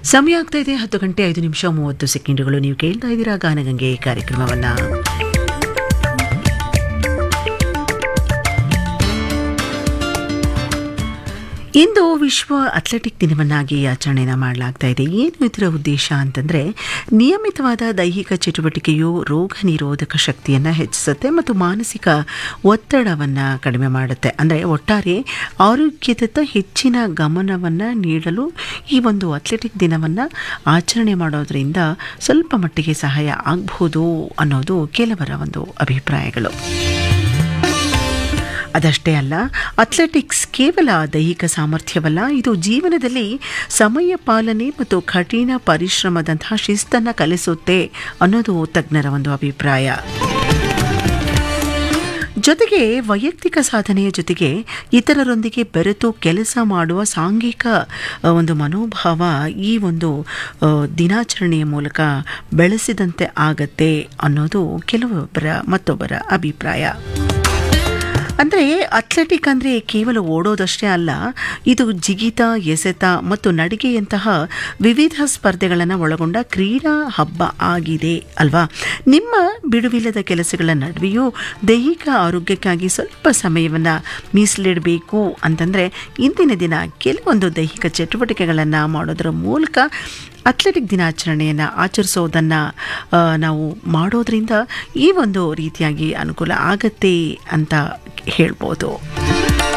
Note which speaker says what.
Speaker 1: ಸಮಯ ಆಗ್ತಾ ಇದೆ ಹತ್ತು ಗಂಟೆ ಐದು ನಿಮಿಷ ಮೂವತ್ತು ಸೆಕೆಂಡುಗಳು ನೀವು ಕೇಳ್ತಾ ಇದ್ದೀರಾ ಗಾನಗಂಗೆ ಕಾರ್ಯಕ್ರಮವನ್ನ ಇಂದು ವಿಶ್ವ ಅಥ್ಲೆಟಿಕ್ ದಿನವನ್ನಾಗಿ ಆಚರಣೆನ ಮಾಡಲಾಗ್ತಾ ಇದೆ ಏನು ಇದರ ಉದ್ದೇಶ ಅಂತಂದರೆ ನಿಯಮಿತವಾದ ದೈಹಿಕ ಚಟುವಟಿಕೆಯು ರೋಗ ನಿರೋಧಕ ಶಕ್ತಿಯನ್ನು ಹೆಚ್ಚಿಸುತ್ತೆ ಮತ್ತು ಮಾನಸಿಕ ಒತ್ತಡವನ್ನು ಕಡಿಮೆ ಮಾಡುತ್ತೆ ಅಂದರೆ ಒಟ್ಟಾರೆ ಆರೋಗ್ಯದತ್ತ ಹೆಚ್ಚಿನ ಗಮನವನ್ನು ನೀಡಲು ಈ ಒಂದು ಅಥ್ಲೆಟಿಕ್ ದಿನವನ್ನು ಆಚರಣೆ ಮಾಡೋದ್ರಿಂದ ಸ್ವಲ್ಪ ಮಟ್ಟಿಗೆ ಸಹಾಯ ಆಗಬಹುದು ಅನ್ನೋದು ಕೆಲವರ ಒಂದು ಅಭಿಪ್ರಾಯಗಳು ಅದಷ್ಟೇ ಅಲ್ಲ ಅಥ್ಲೆಟಿಕ್ಸ್ ಕೇವಲ ದೈಹಿಕ ಸಾಮರ್ಥ್ಯವಲ್ಲ ಇದು ಜೀವನದಲ್ಲಿ ಸಮಯ ಪಾಲನೆ ಮತ್ತು ಕಠಿಣ ಪರಿಶ್ರಮದಂತಹ ಶಿಸ್ತನ್ನು ಕಲಿಸುತ್ತೆ ಅನ್ನೋದು ತಜ್ಞರ ಒಂದು ಅಭಿಪ್ರಾಯ ಜೊತೆಗೆ ವೈಯಕ್ತಿಕ ಸಾಧನೆಯ ಜೊತೆಗೆ ಇತರರೊಂದಿಗೆ ಬೆರೆತು ಕೆಲಸ ಮಾಡುವ ಸಾಂಘಿಕ ಆ, ಒಂದು ಮನೋಭಾವ ಈ ಒಂದು ಆ, ದಿನಾಚರಣೆಯ ಮೂಲಕ ಬೆಳೆಸಿದಂತೆ ಆಗತ್ತೆ ಅನ್ನೋದು ಕೆಲವೊಬ್ಬರ ಮತ್ತೊಬ್ಬರ ಅಭಿಪ್ರಾಯ ಅಂದರೆ ಅಥ್ಲೆಟಿಕ್ ಅಂದರೆ ಕೇವಲ ಓಡೋದಷ್ಟೇ ಅಲ್ಲ ಇದು ಜಿಗಿತ ಎಸೆತ ಮತ್ತು ನಡಿಗೆಯಂತಹ ವಿವಿಧ ಸ್ಪರ್ಧೆಗಳನ್ನು ಒಳಗೊಂಡ ಕ್ರೀಡಾ ಹಬ್ಬ ಆಗಿದೆ ಅಲ್ವಾ ನಿಮ್ಮ ಬಿಡುವಿಲ್ಲದ ಕೆಲಸಗಳ ನಡುವೆಯೂ ದೈಹಿಕ ಆರೋಗ್ಯಕ್ಕಾಗಿ ಸ್ವಲ್ಪ ಸಮಯವನ್ನು ಮೀಸಲಿಡಬೇಕು ಅಂತಂದರೆ ಇಂದಿನ ದಿನ ಕೆಲವೊಂದು ದೈಹಿಕ ಚಟುವಟಿಕೆಗಳನ್ನು ಮಾಡೋದರ ಮೂಲಕ ಅಥ್ಲೆಟಿಕ್ ದಿನಾಚರಣೆಯನ್ನು ಆಚರಿಸೋದನ್ನು ಆ, ನಾವು ಮಾಡೋದ್ರಿಂದ ಈ ಒಂದು ರೀತಿಯಾಗಿ ಅನುಕೂಲ ಆಗತ್ತೆ ಅಂತ ಹೇಳ್ಬೋದು